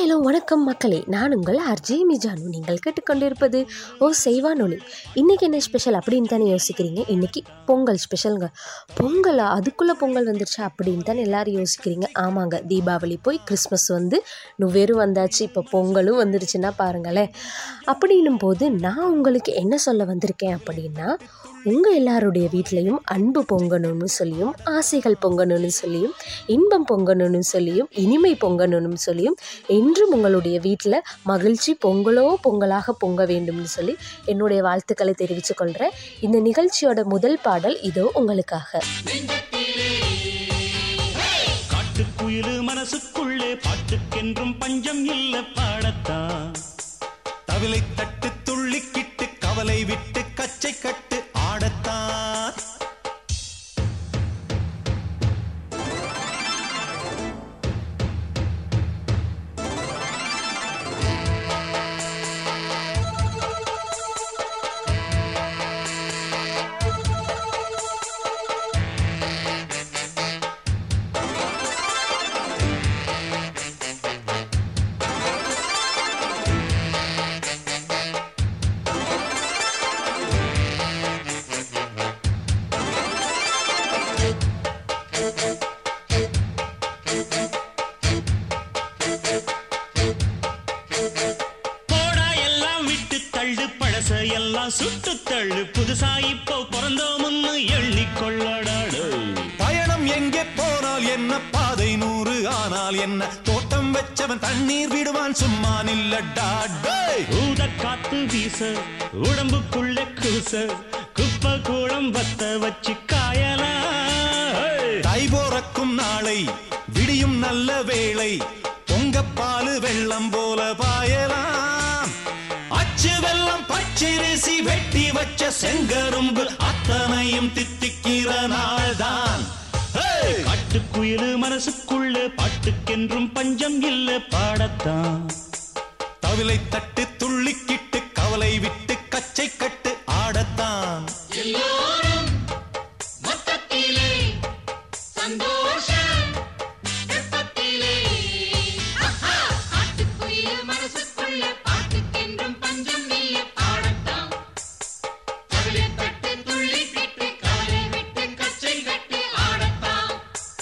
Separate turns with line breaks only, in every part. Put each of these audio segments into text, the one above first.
Hello வணக்கம் மக்களே நான் உங்கள் அர்ஜே மிஜானு நீங்கள் கேட்டுக்கொண்டிருப்பது ஓ செய்வானொலி இன்றைக்கி என்ன ஸ்பெஷல் அப்படின்னு தானே யோசிக்கிறீங்க இன்றைக்கி பொங்கல் ஸ்பெஷலுங்க பொங்கலா அதுக்குள்ளே பொங்கல் வந்துருச்சா அப்படின்னு தானே எல்லோரும் யோசிக்கிறீங்க ஆமாங்க தீபாவளி போய் கிறிஸ்மஸ் வந்து நுவேரும் வந்தாச்சு இப்போ பொங்கலும் வந்துருச்சுன்னா பாருங்களேன் அப்படின்னும் போது நான் உங்களுக்கு என்ன சொல்ல வந்திருக்கேன் அப்படின்னா உங்கள் எல்லாருடைய வீட்லேயும் அன்பு பொங்கணும்னு சொல்லியும் ஆசைகள் பொங்கணும்னு சொல்லியும் இன்பம் பொங்கணும்னு சொல்லியும் இனிமை பொங்கணும்னு சொல்லியும் என்றும் உங்களுடைய வீட்டில் மகிழ்ச்சி பொங்கலோ பொங்கலாக பொங்க வேண்டும்னு சொல்லி என்னுடைய வாழ்த்துக்களை தெரிவித்துக் கொள்கிறேன் இந்த நிகழ்ச்சியோட முதல் பாடல் இதோ உங்களுக்காக
காட்டுக்குயிலு மனசுக்குள்ளே பாட்டுக்கென்றும் பஞ்சம் இல்ல பாடத்தான்
தவிலை தட்டு துள்ளிக்கிட்டு கவலை விட்டு கச்சை கட்டு ஆடத்தான்
போடா எல்லாம் விட்டு தள்ளு பழச எல்லாம் சுட்டு தள்ளு புதுசா இப்போ பிறந்தோம்னு எண்ணிக்கொள்ளடாடு
பயணம் எங்கே போனால் என்ன பாதை நூறு ஆனால் என்ன தோட்டம் வச்சவன் தண்ணீர் விடுவான் சும்மா நில்லடா டேய்.
ஊத காத்து வீச உடம்புக்குள்ள கூச குப்பை கூடம் வத்த வச்சு காயலாம்
தை போறக்கும் நாளை விடியும் நல்ல வேளை பொங்கப்பாலு வெள்ளம் போல பாயலாம் அச்சு வெள்ளம் பச்சரிசி வெட்டி வச்ச செங்கரும்பு அத்தனையும் தித்திக்கிற நாள்தான் ஹேய்!
காட்டுக்குயிலு மனசுக்குள்ள பாட்டுக்கென்றும் பஞ்சம் இல்ல பாடத்தான்
தவிலை தட்டு துள்ளிக்கிட்டு கவலை விட்டு கச்சை கட்டு ஆடத்தான்
மனசுக்குள்ள பாட்டுக்கென்றும் பஞ்சம் இல்ல பாடத்தான் கவலை தட்டு துள்ளி கிட்டு கவலை விட்டு கச்சை கட்டு ஆடத்தான்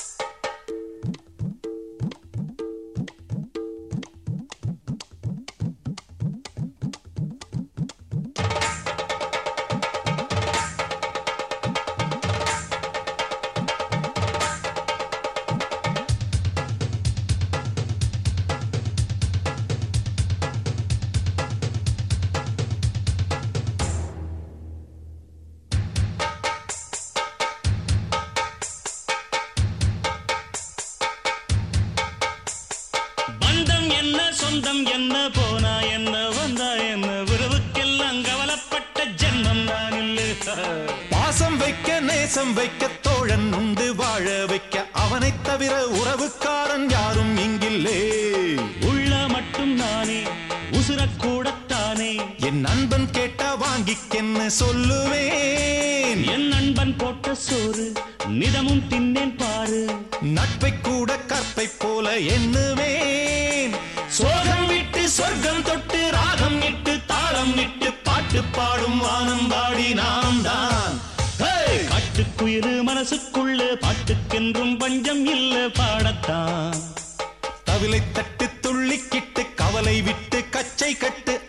பந்தம் என்ன சொந்தம் என்ன போனா என்ன வந்தா என்ன உறவுக்கெல்லாம் கவலைப்பட்ட ஜென்மம் நான் இல்லை
பாசம் வைக்க நேசம் வைக்க தோழன் உண்டு வாழ வைக்க அவனைத் தவிர உறவுக்காரன் யாரும் இங்கில்லே
உள்ள மட்டும் நானே உசுரக்கூடத்தானே
என் நண்பன் கேட்டா வாங்கிக்கென்னு சொல்லுவேன்
என் நண்பன் போட்ட சோறு நிதமும் தின்னேன் பாரு
நட்பை கூட கற்பை போல எண்ணுவேன் சோகம் விட்டு சொர்க்கம் தொட்டு ராகம் இட்டு தாளம் இட்டு பாட்டு பாடும் வானம் பாடி நாம் தான் ஹேய்!
காட்டுக்குயிரு மனசுக்குள்ள பாட்டுக்கென்றும் பஞ்சம் இல்ல பாடத்தான்
தவிலை தட்டு துள்ளிக்கிட்டு கவலை விட்டு கச்சை கட்டு